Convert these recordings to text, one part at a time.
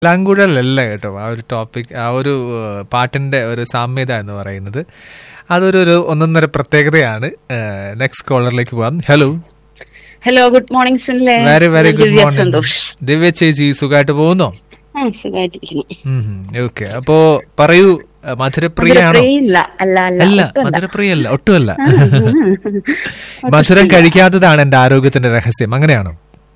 ലാങ്കുഴലല്ല കേട്ടോ ആ ഒരു ടോപ്പിക് ആ ഒരു ഏഹ്, പാട്ടിന്റെ ഒരു സാമ്യത എന്ന് പറയുന്നത് അതൊരു ഒരു ഒന്നൊന്നര പ്രത്യേകതയാണ് നെക്സ്റ്റ് കോളറിലേക്ക് പോവാം ഹലോ ഹലോ ഗുഡ് മോർണിംഗ് സുനിലെ very very good Divya morning Santhosh Divya ചേച്ചി സുഖമായിട്ട് പോകുന്നോ ആ സുഖമായിട്ടിരിക്കുന്നു ഓക്കെ അപ്പോ പറയൂ ഏഹ്, മധുരപ്രിയയാണോ ഇല്ല അല്ല അല്ല അല്ല ഒട്ടുമല്ല. മധുരപ്രിയല്ല ഒട്ടുമല്ല മധുരം കഴിക്കാത്തതാണ് എന്റെ ആരോഗ്യത്തിന്റെ രഹസ്യം അങ്ങനെയാണോ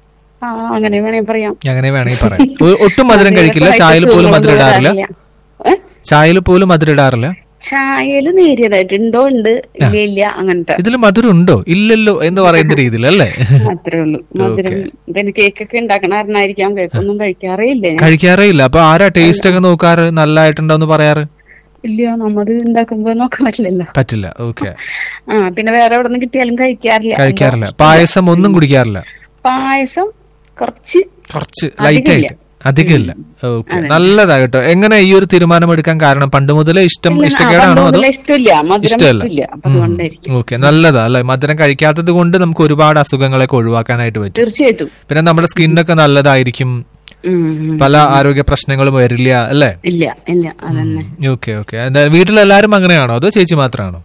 ആ അങ്ങനെ വേണേ പറയാം അങ്ങനെ വേണമെങ്കിൽ പറയാം ഒ- ഒട്ടും മധുരം കഴിക്കില്ല ചായയിൽ പോലും മധുരം ഇടാറില്ല ഏ? ചായയിൽ പോലും മധുരം ഇടാറില്ല ചായയില് നേരിയതായിട്ട് ഉണ്ടോ ഉണ്ട് ഇല്ല ഇല്ല അങ്ങനത്തെ ഇതിൽ മധുരം ഉണ്ടോ ഇല്ലല്ലോ എന്ന് പറയുന്ന രീതിയിൽ അല്ലേ അത്രേ ഉള്ളൂ മധുരം പിന്നെ കേക്കൊക്കെ ഉണ്ടാക്കണായിരുന്നായിരിക്കാം കേക്കൊന്നും കഴിക്കാറേ ഇല്ല ഞാൻ കഴിക്കാറേ ഇല്ല അപ്പൊ ആരാ ടേസ്റ്റ് ഒക്കെ നോക്കാറ് നല്ലതായിട്ടുണ്ടോന്ന് പറയാറ് ഇല്ല നമ്മത് ഉണ്ടാക്കുമ്പോ നോക്കാൻ പറ്റില്ലല്ലോ പറ്റില്ല ഓക്കെ ആ പിന്നെ വേറെ എവിടെ നിന്ന് കിട്ടിയാലും കഴിക്കാറില്ല കഴിക്കാറില്ല പായസം ഒന്നും കുടിക്കാറില്ല പായസം കുറച്ച് കുറച്ച് ലൈറ്റ് ആയിട്ട് അധികമില്ല ഓക്കെ നല്ലതാ കേട്ടോ എങ്ങനെ ഈ ഒരു തീരുമാനം എടുക്കാൻ കാരണം പണ്ട് മുതലേ ഇഷ്ടം ഇഷ്ടക്കേടാണോ അതോ പണ്ടുമുതലേ ഇഷ്ടമില്ല മധുരം ഇഷ്ടമല്ല. ഇഷ്ടമില്ല അപ്പൊ അതുകൊണ്ടായിരിക്കും ഓക്കെ നല്ലതാ അല്ലെ മധുരം കഴിക്കാത്തത് കൊണ്ട് നമുക്ക് ഒരുപാട് അസുഖങ്ങളൊക്കെ ഒഴിവാക്കാനായിട്ട് പറ്റും തീർച്ചയായിട്ടും പിന്നെ നമ്മുടെ സ്കിന്നൊക്കെ നല്ലതായിരിക്കും ഉം, ഉം. പല ആരോഗ്യ പ്രശ്നങ്ങളും വരില്ല അല്ലേ ഇല്ല ഇല്ല അതന്നെ ഓക്കെ ഓക്കെ വീട്ടിലെല്ലാരും അങ്ങനെയാണോ അതോ ചേച്ചി മാത്രമാണോ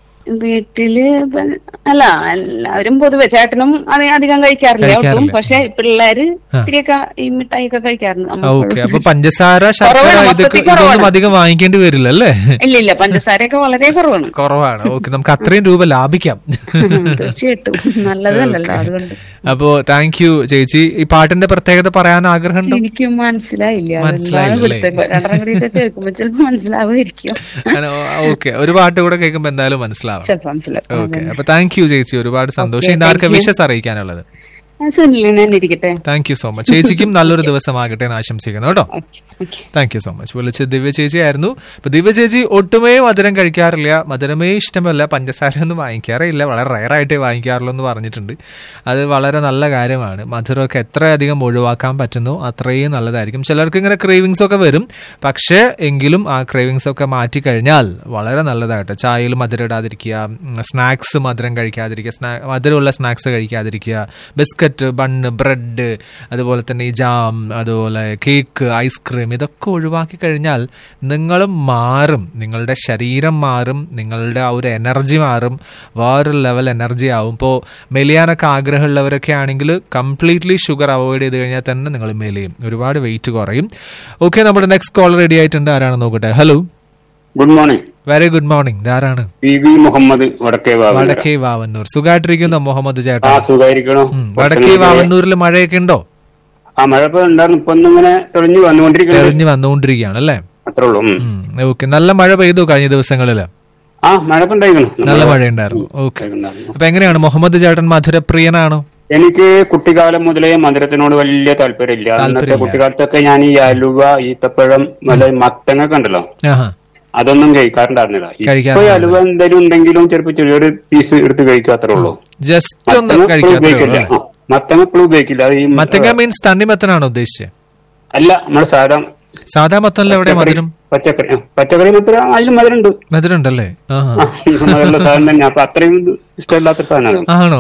വീട്ടില് ഇപ്പൊ- അല്ല എല്ലാവരും പൊതുവെ ചേട്ടനും അത് അധികം കഴിക്കാറില്ല ഒട്ടും കഴിക്കാറില്ല. പക്ഷെ പിള്ളേര് ഇത്തിരിയൊക്കെ ഈ മിഠായി ഒക്കെ കഴിക്കാറുണ്ട് നമ്മൾ ഓക്കെ അപ്പൊ പഞ്ചസാര ശർക്കര കുറവാണ്, ഇതൊക്കെ മൊത്തത്തിൽ ഇതൊന്നും കുറവാണ്. അധികം വാങ്ങിക്കേണ്ടി വരില്ല അല്ലേ ഇല്ല ഇല്ല പഞ്ചസാരയൊക്കെ വളരെ കുറവാണ് കുറവാണ് ഓക്കെ നമുക്ക് അത്രയും രൂപ ലാഭിക്കാം തീർച്ചയായിട്ടും നല്ലതല്ലല്ലോ അതുകൊണ്ട് അപ്പോ താങ്ക് യു ചേച്ചി ഈ പാട്ടിന്റെ പ്രത്യേകത പറയാൻ ആഗ്രഹമുണ്ടോ എനിക്ക് മനസ്സിലായില്ല അതെന്താണ് മനസ്സിലായില്ലേ? ഇവിടുത്തെ രണ്ടര കൂടിയൊക്കെ കേൾക്കുമ്പോ ചിലപ്പോ മനസ്സിലാവുമായിരിക്കും ഓക്കെ ഒരു പാട്ട് കൂടെ കേൾക്കുമ്പോ എന്തായാലും മനസ്സിലാവും ചിലപ്പോ മനസ്സിലാവും ഓക്കെ അപ്പൊ താങ്ക് യു ചേച്ചി ഒരുപാട് സന്തോഷം ഇന്ന് ആർക്കാ വിഷസ് അറിയിക്കാനുള്ളത് സുനിലിന് തന്നെ ഇരിക്കട്ടെ താങ്ക് യു സോ മച്ച് ചേച്ചിക്കും നല്ലൊരു ദിവസമാകട്ടെ എന്ന് ആശംസിക്കുന്നു കേട്ടോ okay thank you so much വിളിച്ചത് ദിവ്യ ചേച്ചി ആയിരുന്നു അപ്പൊ ദിവ്യ ചേച്ചി ഒട്ടുമേ മധുരം കഴിക്കാറില്ല മധുരമേ ഇഷ്ടമല്ല പഞ്ചസാര ഒന്നും വാങ്ങിക്കാറില്ല വളരെ റയറായിട്ടേ വാങ്ങിക്കാറുള്ളൂ എന്ന് പറഞ്ഞിട്ടുണ്ട് അത് വളരെ നല്ല കാര്യമാണ് മധുരമൊക്കെ എത്രയധികം ഒഴിവാക്കാൻ പറ്റുന്നു അത്രയും നല്ലതായിരിക്കും ചിലർക്ക് ഇങ്ങനെ ക്രേവിങ്സ് ഒക്കെ വരും പക്ഷേ എങ്കിലും ആ ക്രേവിങ്സ് ഒക്കെ മാറ്റി കഴിഞ്ഞാൽ വളരെ നല്ലതായിട്ട് ചായയിൽ മധുരം ഇടാതിരിക്കുക സ്നാക്സ് മധുരം കഴിക്കാതിരിക്കുക സ്നാ മധുരമുള്ള സ്നാക്സ് കഴിക്കാതിരിക്കുക ബിസ്ക്കറ്റ് ബണ്ണ് ബ്രെഡ് അതുപോലെ തന്നെ ഈ ജാം അതുപോലെ കേക്ക് ഐസ്ക്രീം ഇതൊക്കെ ഒഴിവാക്കി കഴിഞ്ഞാൽ നിങ്ങളും മാറും നിങ്ങളുടെ ശരീരം മാറും നിങ്ങളുടെ ആ ഒരു എനർജി മാറും വേറൊരു ലെവൽ എനർജി ആവും ഇപ്പോൾ മെലിയാനൊക്കെ ആഗ്രഹമുള്ളവരൊക്കെ ആണെങ്കിൽ കംപ്ലീറ്റ്ലി ഷുഗർ അവോയ്ഡ് ചെയ്ത് കഴിഞ്ഞാൽ തന്നെ നിങ്ങൾ മെലിയും ഒരുപാട് വെയിറ്റ് കുറയും ഓക്കെ നമ്മുടെ നെക്സ്റ്റ് കോൾ റെഡി ആയിട്ടുണ്ട് ആരാണ് നോക്കട്ടെ hello good morning very good morning ഇതാരാണ് പി വി മുഹമ്മദ് വടക്കേ വാവന്നൂർ വടക്കേ വാവന്നൂർ സുഖമായിട്ടിരിക്കുന്നു മുഹമ്മദ് ആ ചേട്ടാ സുഖായിരിക്കണോ ഉം, വടക്കേ വാവന്നൂരിൽ മഴയൊക്കെ ഉണ്ടോ ആ മഴ ഇപ്പൊ ഉണ്ടായിരുന്നു ഇപ്പൊ ഒന്നിങ്ങനെ തെളിഞ്ഞു വന്നുകൊണ്ടിരിക്കുന്നത് തെളിഞ്ഞു വന്നുകൊണ്ടിരിക്കുകയാണ് അല്ലേ അത്രേ ഉള്ളൂ ഉം. ഓക്കെ നല്ല മഴ പെയ്തു കഴിഞ്ഞ ദിവസങ്ങളില് ആ മഴ ഇപ്പൊ ഉണ്ടായിരുന്നു നല്ല മഴയുണ്ടായിരുന്നു ഓക്കെ ഉണ്ടായിരുന്നു. അപ്പൊ എങ്ങനെയാണ് മുഹമ്മദ് ചേട്ടൻ മധുരപ്രിയനാണോ എനിക്ക് കുട്ടിക്കാലം മുതലേ മധുരത്തിനോട് വലിയ താല്പര്യമില്ല അന്നത്തെ താല്പര്യമില്ല. കുട്ടിക്കാലത്തൊക്കെ ഞാൻ ഈ അലുവ ഈത്തപ്പഴം വല്ല മത്തങ്ങൊക്കെ ഉണ്ടല്ലോ ആഹാ അതൊന്നും കഴിക്കാറുണ്ടായിരുന്നില്ല ഇപ്പൊ ഈ കഴിക്കാറില്ല. അലുവ എന്തെങ്കിലും ഉണ്ടെങ്കിലും ചിലപ്പോ ചെറിയൊരു പീസ് എടുത്ത് കഴിക്കും അത്രേ ഉള്ളൂ ജസ്റ്റ് ഒന്ന് മത്തങ്ങ എപ്പോഴും കഴിക്കാത്തേ ഉപയോഗിക്കില്ല ഉള്ളൂ, ആ, മത്തങ്ങ എപ്പോഴും ഉപയോഗിക്കില്ല അത് ഈ മത്തങ്ങ മീൻസ് തണ്ണിമത്തനാണോ ഉദ്ദേശിച്ചത് അല്ല നമ്മുടെ സാധാ സാധാ മത്തനിൽ എവിടെ മധുരം പച്ചക്കറി ആ, പച്ചക്കറി മധുരം അതിലും മധുരം ഉണ്ട് മധുരം ഉണ്ടല്ലേ ആഹാ മധുരമുള്ള സാധനം തന്നെ അപ്പൊ അത്രയും ഇഷ്ടമില്ലാത്ത സാധനമാണ് ആണോ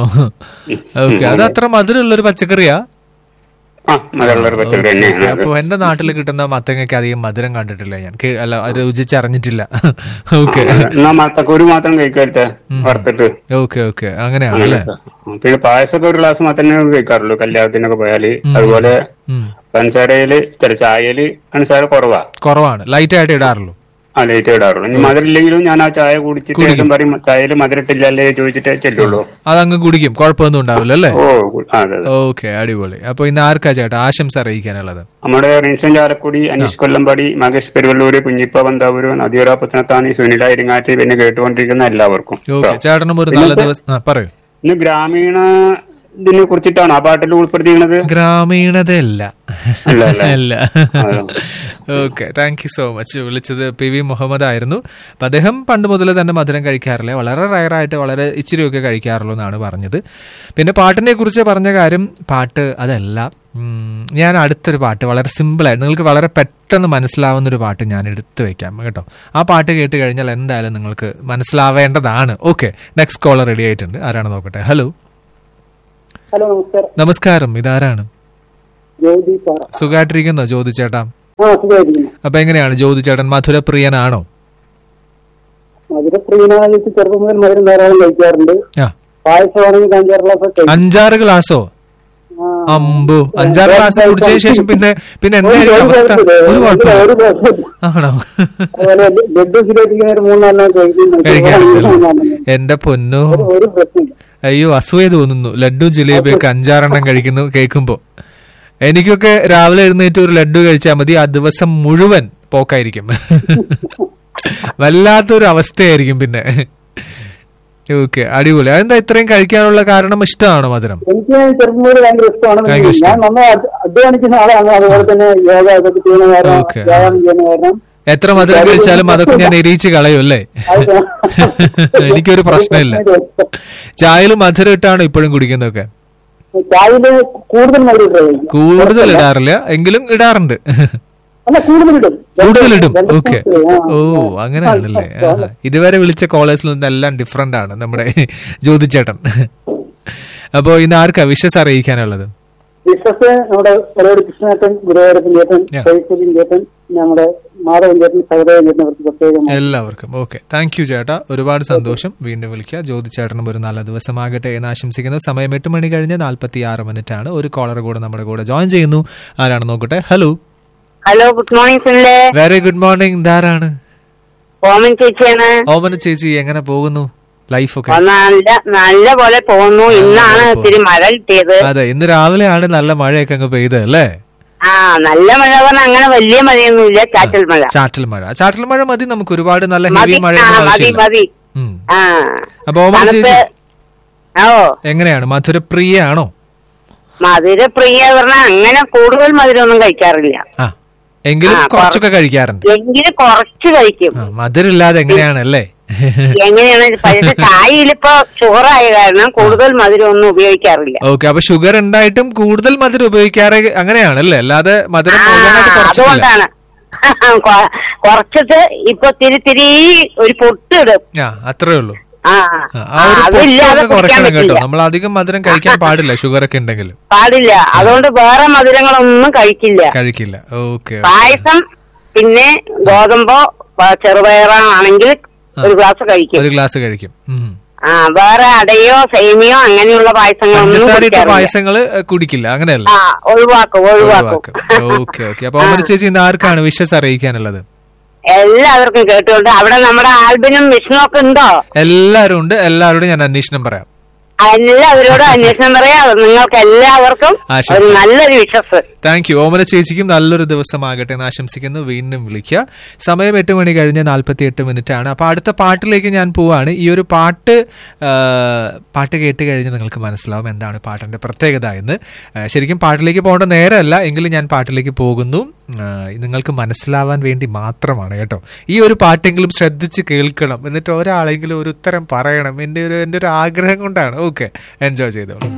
ഓക്കെ അത് അത്ര മധുരമുള്ള ഒരു പച്ചക്കറിയാ ആ മധുരമുള്ള ഒരു പച്ചക്കറി തന്നെയാണ് അത്. അപ്പൊ എന്റെ നാട്ടിൽ കിട്ടുന്ന മത്തങ്ങയ്ക്ക് അധികം മധുരം കണ്ടിട്ടില്ല ഞാൻ കേ- അല്ല അത് രുചിച്ചറിഞ്ഞിട്ടില്ല ഓക്കെ എന്നാ മത്തക്കൂര് മാത്രം കഴിക്കാത്ത വറുത്തിട്ട് ഓക്കെ ഓക്കെ അങ്ങനെയാണല്ലേ പിന്നെ പായസമൊക്കെ ഒരു ഗ്ലാസ് മാത്രമേ കഴിക്കാറുള്ളൂ കല്യാണത്തിനൊക്കെ പോയാല് അതുപോലെ ഉം. പഞ്ചസാരയില് ചില ചായയില് പഞ്ചസാര കുറവാ കുറവാണ് ലൈറ്റ് ആയിട്ട് ഇടാറുള്ളൂ ആ ലേറ്റ് ഇടാറുള്ളൂ ഇനി മധുരം ഇല്ലെങ്കിലും ഞാൻ ആ ചായ കുടിച്ചിട്ട് ശേഷം പറയും ചായയിൽ മധുരം ഇട്ടില്ലല്ലേ ചോദിച്ചിട്ടേ ചെല്ലുള്ളൂ അതങ്ങ് കുടിക്കും കുഴപ്പമൊന്നും ഉണ്ടാവില്ല അല്ലേ ഓ ആ, അതെ അതെ ഓക്കെ അടിപൊളി അപ്പൊ ഇന്ന് ആർക്കാ ചേട്ടാ ആശംസ അറിയിക്കാനുള്ളത് നമ്മുടെ റിൻസൻ ചാലക്കുടി അനീഷ് കൊല്ലംപടി മകേഷ് പെരുവള്ളൂര് കുഞ്ഞിപ്പ ബന്ധാവൂര് നദിയോറ പുത്തനത്താണി സുനില ഇരിങ്ങാറ്റ് പിന്നെ കേട്ടുകൊണ്ടിരിക്കുന്ന എല്ലാവർക്കും ഓക്കെ ചേട്ടനും ഒരു നല്ല ദിവസം ആ പറയൂ ഇന്ന് ഗ്രാമീണ ഇതിനെ കുറിച്ചിട്ടാണ് ആ പാട്ടിൽ ഉൾപ്പെടുത്തിയിരുന്നത് ഗ്രാമീണതയല്ല അല്ല, അല്ല. അല്ല അതെ. Okay thank you so much വിളിച്ചത് പി വി മുഹമ്മദ് ആയിരുന്നു അപ്പൊ അദ്ദേഹം പണ്ട് മുതൽ തന്നെ മധുരം കഴിക്കാറില്ല വളരെ റയറായിട്ട് വളരെ ഇച്ചിരിയൊക്കെ കഴിക്കാറുള്ളൂ എന്നാണ് പറഞ്ഞത് പിന്നെ പാട്ടിനെ കുറിച്ച് പറഞ്ഞ കാര്യം പാട്ട് അതല്ല ഉം, ഞാൻ അടുത്തൊരു പാട്ട് വളരെ സിമ്പിളായിട്ട് നിങ്ങൾക്ക് വളരെ പെട്ടെന്ന് മനസ്സിലാവുന്ന ഒരു പാട്ട് ഞാൻ എടുത്തു വെക്കാം കേട്ടോ ആ പാട്ട് കേട്ട് കഴിഞ്ഞാൽ എന്തായാലും നിങ്ങൾക്ക് മനസ്സിലാവേണ്ടതാണ് ഓക്കെ നെക്സ്റ്റ് കോളർ റെഡി ആയിട്ടുണ്ട് ആരാണ് നോക്കട്ടെ ഹലോ ഹലോ നമസ്കാരം നമസ്കാരം ഇതാരാണ് ജ്യോതി പാറ സുഖമായിട്ടിരിക്കുന്നോ ജ്യോതി ചേട്ടാ ആ സുഖമായിരിക്കുന്നു അപ്പൊ എങ്ങനെയാണ് ജ്യോതി ചേട്ടൻ മധുരപ്രിയനാണോ മധുരപ്രിയനാണെന്ന് വെച്ചാൽ ചെറുപ്പം മുതൽ മധുരം ധാരാളം കഴിക്കാറുണ്ട് ആ പായസമാണെങ്കിൽ അഞ്ചാറ് ഗ്ലാസ് കഴിക്കും അഞ്ചാറ് ഗ്ലാസോ ആ. അമ്പോ അഞ്ചാറ് ഗ്ലാസ് കുടിച്ചതിന് ശേഷം പിന്നെ പിന്നെ ഒരു എന്തായിരിക്കും അവസ്ഥ കുഴപ്പമില്ല. ഒരു കുഴപ്പമില്ല ഒരു കുഴപ്പമില്ല. ആണോ അതുപോലെ ബ്ലഡ് ശരിയായിരിക്കുന്ന ഒരു മൂന്നാലെണ്ണം കഴിക്കും കഴിക്കാറുണ്ടല്ലോ എന്റെ പൊന്നു ഒരു- ഒരു പ്രശ്നമില്ല അയ്യോ അസൂയ തോന്നുന്നു ലഡ്ഡു ജിലേബിയൊക്കെ അഞ്ചാറെണ്ണം കഴിക്കുന്നു കേൾക്കുമ്പോ എനിക്കൊക്കെ രാവിലെ എഴുന്നേറ്റ് ഒരു ലഡ്ഡു കഴിച്ചാൽ മതി ആ ദിവസം മുഴുവൻ പോക്കായിരിക്കും വല്ലാത്തൊരു അവസ്ഥയായിരിക്കും പിന്നെ ഓക്കെ അടിപൊളി അതെന്താ ഇത്രയും കഴിക്കാനുള്ള കാരണം ഇഷ്ടമാണോ മധുരം എനിക്ക് ചെറുപ്പം മുതൽ ഭയങ്കര ഇഷ്ടമാണ് ഭയങ്കര ഇഷ്ടം. ഞാൻ നന്നായി അധ്വ- അധ്വാനിക്കുന്ന ആളാണ് അതുപോലെ തന്നെ യോഗ ഇതൊക്കെ ചെയ്യുന്ന കാരണം ഓക്കെ. വ്യായാമം ചെയ്യുന്ന കാരണം എത്ര മധുരം കഴിച്ചാലും അതൊക്കെ ഞാൻ എരിയിച്ച് കളയും അല്ലേ എനിക്കൊരു പ്രശ്നമില്ല ചായയിൽ മധുരം ഇട്ടാണ് ഇപ്പോഴും കുടിക്കുന്നതൊക്കെ ചായയില് കൂടുതൽ മധുരം ഇട്ട് കഴിക്കും. കൂടുതൽ ഇടാറില്ല എങ്കിലും ഇടാറുണ്ട് അല്ല കൂടുതലിടും കൂടുതലിടും രണ്ട് ഓക്കെ സ്പൂൺ, ആ. ഓ അങ്ങനെയാണല്ലേ ആ. ആഹാ. ഇതുവരെ വിളിച്ച കോളേജിൽ നിന്നെല്ലാം ഡിഫറെന്റ് ആണ് നമ്മുടെ ജ്യോതിച്ചേട്ടൻ അപ്പോ ഇന്ന് ആർക്കാ വിശ്വസ് അറിയിക്കാനുള്ളത് വിശ്വസ് നമ്മുടെ ഒരുപാട് കൃഷ്ണേട്ടൻ ഗുരുവായൂരപ്പൻ ചേട്ടൻ Yeah. ശൈത്യൻ ചേട്ടൻ നമ്മുടെ മാധവൻ ചേട്ടൻ സഹദേവൻ ചേട്ടൻ അവർക്ക് പ്രത്യേകം എല്ലാവർക്കും ഓക്കെ താങ്ക് യു ചേട്ടാ ഒരുപാട് സന്തോഷം വീണ്ടും വിളിക്കുക ജ്യോതി ചേട്ടനും ഒരു നല്ല ദിവസമാകട്ടെ എന്ന് ആശംസിക്കുന്നു സമയം എട്ട് മണി കഴിഞ്ഞ് നാൽപ്പത്തി ആറ് മിനിറ്റ് ആണ് ഒരു കോളർ കൂടെ നമ്മുടെ കൂടെ ജോയിൻ ചെയ്യുന്നു ആരാണ് നോക്കട്ടെ ഹലോ ഹലോ ഗുഡ് മോർണിംഗ് സുനിലെ വെരി ഗുഡ് മോർണിംഗ് ഇതാരാണ് ഓമൻ ചേച്ചിയാണ് ഓമന ചേച്ചി എങ്ങനെ പോകുന്നു ലൈഫൊക്കെ ഓ, നല്ല നല്ല പോലെ പോകുന്നു ഇന്നാണ് ഇത്തിരി മഴ കിട്ടിയത് അതെ ഇന്ന് രാവിലെയാണ് നല്ല മഴയൊക്കെ അങ്ങ് പെയ്തത് അല്ലേ ആ നല്ല മഴ പറഞ്ഞാൽ അങ്ങനെ വലിയ മഴയൊന്നുമില്ല ചാറ്റൽ മഴ ചാറ്റൽ മഴ ചാറ്റൽ മഴ മതി നമുക്ക് ഒരുപാട് നല്ല മതി ഹെവി മഴ ആ, മതി മതി ഉം. ആ അപ്പൊ ഓമന തണുപ്പ് ചേച്ചി ഓ എങ്ങനെയാണ് മധുരപ്രിയ ആണോ മധുരപ്രിയ പറഞ്ഞാൽ അങ്ങനെ കൂടുതൽ മധുരമൊന്നും കഴിക്കാറില്ല ആ എങ്കിലും ആ, കുറച്ചൊക്കെ കഴിക്കാറുണ്ട് എങ്കിലും കുറച്ച് കഴിക്കും ആ, മധുരമില്ലാതെ എങ്ങനെയാണല്ലേ എങ്ങനെയാണ് പക്ഷെ ചായയിലിപ്പോ ഷുഗറായ കാരണം കൂടുതൽ മധുരം ഒന്നും ഉപയോഗിക്കാറില്ല ഓക്കെ അപ്പൊ ഷുഗർ ഉണ്ടായിട്ടും കൂടുതൽ മധുരം ഉപയോഗിക്കാറ് അങ്ങനെയാണല്ലേ അല്ലാതെ മധുരം ആ, മുഴുവനായിട്ട് കുറച്ചിട്ടില്ല അതുകൊണ്ടാണ് കൊ- കുറച്ചിട്ട് ഇപ്പൊ തിരി തിരി ഒരു പൊട്ടിടും ആ അത്രേ ഉള്ളൂ ആ ആ, ആ ഒരു അതില്ലാതെ പൊട്ടൊക്കെ കുടിക്കാൻ കുറയ്ക്കണം കേട്ടോ പറ്റില്ല നമ്മൾ അധികം മധുരം കഴിക്കാൻ പാടില്ല ഷുഗർ ഒക്കെ ഉണ്ടെങ്കിൽ പാടില്ല അതുകൊണ്ട് വേറെ മധുരങ്ങളൊന്നും കഴിക്കില്ല കഴിക്കില്ല ഓക്കെ പായസം പിന്നെ ഗോതമ്പോ പ- ചെറുപയറാണെങ്കിൽ ഒരു ഗ്ലാസ് കഴിക്കും ഒരു ഗ്ലാസ് കഴിക്കും ഉം. ആ വേറെ അടയോ സേമിയോ അങ്ങനെയുള്ള പായസങ്ങളൊന്നും പഞ്ചസാര ഇട്ട കുടിക്കാറില്ല പായസങ്ങള് ഏ, കുടിക്കില്ല അങ്ങനെയല്ല ആ ഒഴിവാക്കും ഒഴിവാക്കും ഓക്കെ ഓക്കെ അപ്പൊ ഓമന ചേച്ചി ഇന്ന് ആർക്കാണ് വിശ്വസ് അറിയിക്കാനുള്ളത് എല്ലാവർക്കും കേട്ടുകൊണ്ട് അവിടെ നമ്മുടെ ആൽബിനും വിഷ്ണു ഒക്കെ ഉണ്ടോ എല്ലാവരും ഉണ്ട് എല്ലാവരോടും ഞാൻ അന്വേഷണം പറയാം എല്ലാവരോടും അന്വേഷണം പറയാം നിങ്ങൾക്ക് എല്ലാവർക്കും ആശംസ. ഒരു നല്ലൊരു വിശ്വസ് താങ്ക് യു ഓമന ചേച്ചിക്കും നല്ലൊരു ദിവസമാകട്ടെ എന്ന് ആശംസിക്കുന്നു വീണ്ടും വിളിക്കുക സമയം എട്ട് മണി കഴിഞ്ഞ് നാൽപ്പത്തി എട്ട് മിനിറ്റ് ആണ് അപ്പൊ അടുത്ത പാട്ടിലേക്ക് ഞാൻ പോവാണ് ഈ ഒരു പാട്ട് ആ, പാട്ട് കേട്ട് കഴിഞ്ഞ് നിങ്ങൾക്ക് മനസ്സിലാവും എന്താണ് പാട്ടിന്റെ പ്രത്യേകത എന്ന് ആ, ശരിക്കും പാട്ടിലേക്ക് പോകേണ്ട നേരമല്ല എങ്കിലും ഞാൻ പാട്ടിലേക്ക് പോകുന്നു ആ, നിങ്ങൾക്ക് മനസ്സിലാവാൻ വേണ്ടി മാത്രമാണ് കേട്ടോ ഈ ഒരു പാട്ടെങ്കിലും ശ്രദ്ധിച്ച് കേൾക്കണം എന്നിട്ട് ഒരാളെങ്കിലും ഒരു ഉത്തരം പറയണം എന്റെ ഒരു എന്റെ ഒരു ആഗ്രഹം കൊണ്ടാണ് ഓക്കെ എൻജോയ് ചെയ്തോളൂ